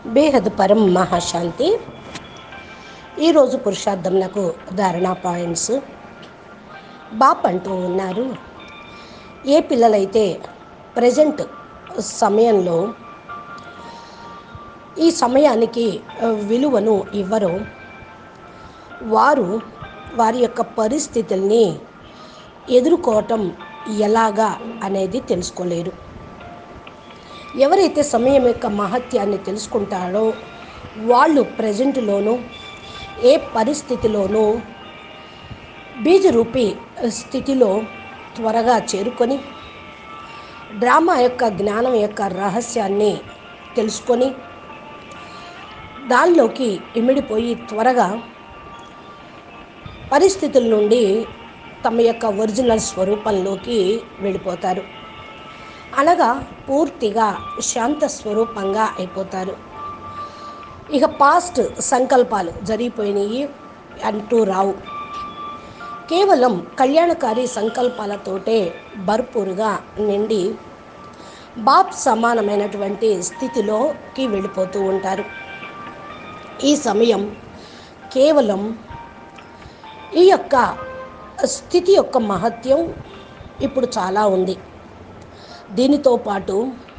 బేహద్ పరం మహాశాంతి ఈరోజు పురుషార్థంలకు ధారణ పాయింట్స్ బాప్ అంటూ ఉన్నారు ఏ పిల్లలైతే ప్రజెంట్ సమయంలో ఈ సమయానికి ఆ, విలువను ఇవ్వరో వారు వారి యొక్క పరిస్థితుల్ని ఎదుర్కోవటం ఎలాగా అనేది తెలుసుకోలేరు ఎవరైతే సమయం యొక్క మహత్యాన్ని తెలుసుకుంటారో వాళ్ళు ప్రజెంట్లోనూ ఏ పరిస్థితిలోనూ బీజరూపి స్థితిలో త్వరగా చేరుకొని డ్రామా యొక్క జ్ఞానం యొక్క రహస్యాన్ని తెలుసుకొని దానిలోకి ఇమిడిపోయి త్వరగా పరిస్థితుల నుండి తమ యొక్క ఒరిజినల్ స్వరూపంలోకి వెళ్ళిపోతారు అనగా పూర్తిగా శాంత స్వరూపంగా అయిపోతారు ఇక పాస్ట్ సంకల్పాలు జరిగిపోయినాయి అంటూ రావు కేవలం కళ్యాణకారి సంకల్పాలతోటే భర్పూరుగా నిండి బాప్ సమానమైనటువంటి స్థితిలోకి వెళ్ళిపోతూ ఉంటారు ఈ సమయం కేవలం ఈ యొక్క స్థితి యొక్క మహత్యం ఇప్పుడు చాలా ఉంది దీనితో పాటు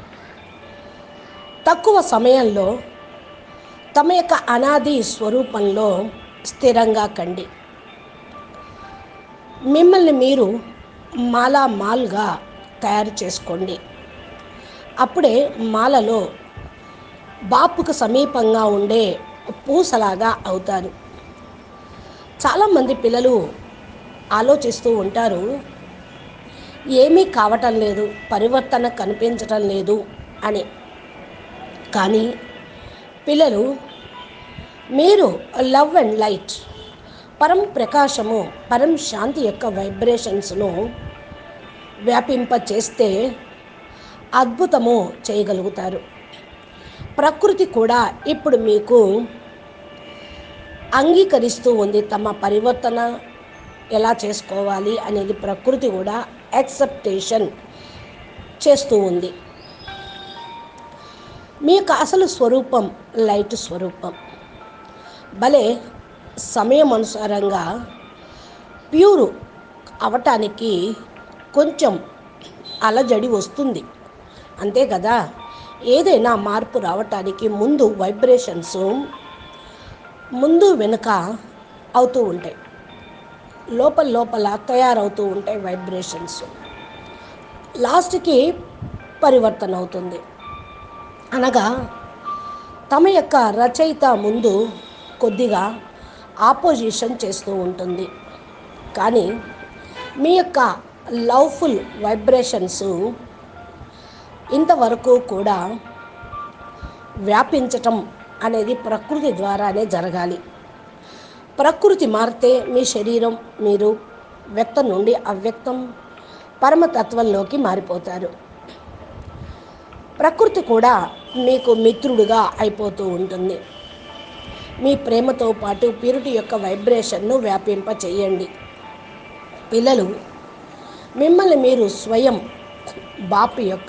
తక్కువ సమయంలో తమ యొక్క అనాది స్వరూపంలో స్థిరంగా కండి మిమ్మల్ని మీరు మాలా మాల్గా తయారు చేసుకోండి అప్పుడే మాలలో బాపుకు సమీపంగా ఉండే పూసలాగా అవుతారు చాలామంది పిల్లలు ఆలోచిస్తూ ఉంటారు ఏమీ కావటం లేదు పరివర్తన కనిపించటం లేదు అని కానీ పిల్లలు మీరు లవ్ అండ్ లైట్ పరం ప్రకాశము పరం శాంతి యొక్క వైబ్రేషన్స్ను వ్యాపింప చేస్తే అద్భుతము చేయగలుగుతారు ప్రకృతి కూడా ఇప్పుడు మీకు అంగీకరిస్తూ ఉంది తమ పరివర్తన ఎలా చేసుకోవాలి అనేది ప్రకృతి కూడా యాక్సెప్టేషన్ చేస్తూ ఉంది మీ యొక్క అసలు స్వరూపం లైట్ స్వరూపం భలే సమయం అనుసారంగా ప్యూరు అవటానికి కొంచెం అలజడి వస్తుంది అంతే కదా ఏదైనా మార్పు రావటానికి ముందు వైబ్రేషన్స్ ముందు వెనుక అవుతూ ఉంటాయి లోపల లోపల తయారవుతూ ఉంటాయి వైబ్రేషన్స్ లాస్ట్కి పరివర్తన అవుతుంది అనగా తమ యొక్క రచయిత ముందు కొద్దిగా ఆపోజిషన్ చేస్తూ ఉంటుంది కానీ మీ యొక్క లవ్ఫుల్ వైబ్రేషన్స్ ఇంతవరకు కూడా వ్యాపించటం అనేది ప్రకృతి ద్వారానే జరగాలి ప్రకృతి మారితే మీ శరీరం మీరు వ్యక్తం నుండి అవ్యక్తం పరమతత్వంలోకి మారిపోతారు ప్రకృతి కూడా మీకు మిత్రుడుగా అయిపోతూ ఉంటుంది మీ ప్రేమతో పాటు ప్యూరిటీ యొక్క వైబ్రేషన్ను వ్యాపింప చేయండి పిల్లలు మిమ్మల్ని మీరు స్వయం బాపు యొక్క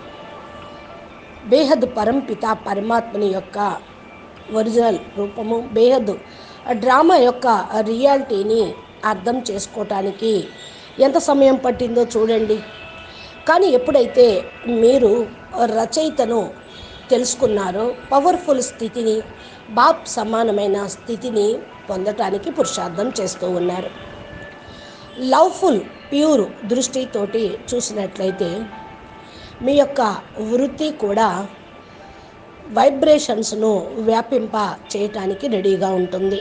బేహద్ పరంపిత పరమాత్మని యొక్క ఒరిజినల్ రూపము బేహద్ డ్రామా యొక్క రియాలిటీని అర్థం చేసుకోవటానికి ఎంత సమయం పట్టిందో చూడండి కానీ ఎప్పుడైతే మీరు రచయితను తెలుసుకున్నారో పవర్ఫుల్ స్థితిని బాప్ సమానమైన స్థితిని పొందటానికి పురుషార్థం చేస్తూ ఉన్నారు లవ్ఫుల్ ప్యూర్ దృష్టితోటి చూసినట్లయితే మీ యొక్క వృత్తి కూడా వైబ్రేషన్స్ను వ్యాపింప చేయటానికి రెడీగా ఉంటుంది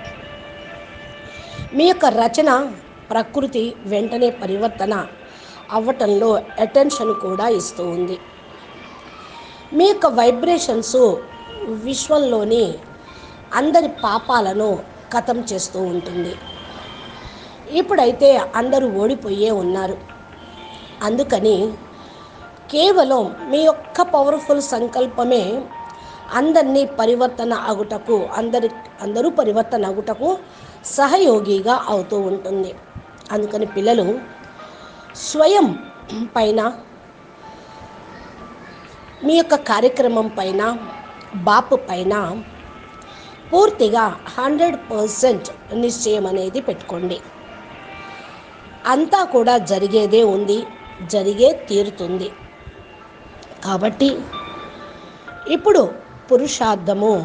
మీ యొక్క రచన ప్రకృతి వెంటనే పరివర్తన అవ్వటంలో అటెన్షన్ కూడా ఇస్తూ ఉంది మీ యొక్క వైబ్రేషన్స్ విశ్వంలోని అందరి పాపాలను కథం చేస్తూ ఉంటుంది ఇప్పుడైతే అందరూ ఓడిపోయే ఉన్నారు అందుకని కేవలం మీ యొక్క పవర్ఫుల్ సంకల్పమే అందరినీ పరివర్తన అగుటకు అందరి అందరూ పరివర్తన అగుటకు సహయోగిగా అవుతూ ఉంటుంది అందుకని పిల్లలు స్వయం పైన మీ యొక్క కార్యక్రమం పైన బాపు పైన పూర్తిగా హండ్రెడ్ పర్సెంట్ నిశ్చయం అనేది పెట్టుకోండి అంతా కూడా జరిగేదే ఉంది జరిగే తీరుతుంది కాబట్టి ఇప్పుడు పురుషార్థము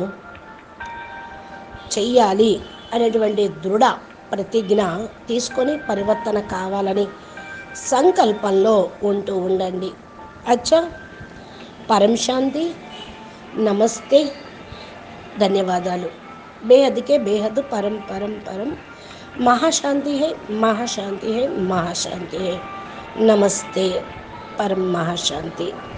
చెయ్యాలి అనేటువంటి దృఢ ప్రతిజ్ఞ తీసుకొని పరివర్తన కావాలని సంకల్పంలో ఉంటూ ఉండండి అచ్చా పరం శాంతి నమస్తే ధన్యవాదాలు బేహద్కే బేహద్ పరం పరం పరం महाशांति है महाशांति है महाशांति है नमस्ते परम महाशांति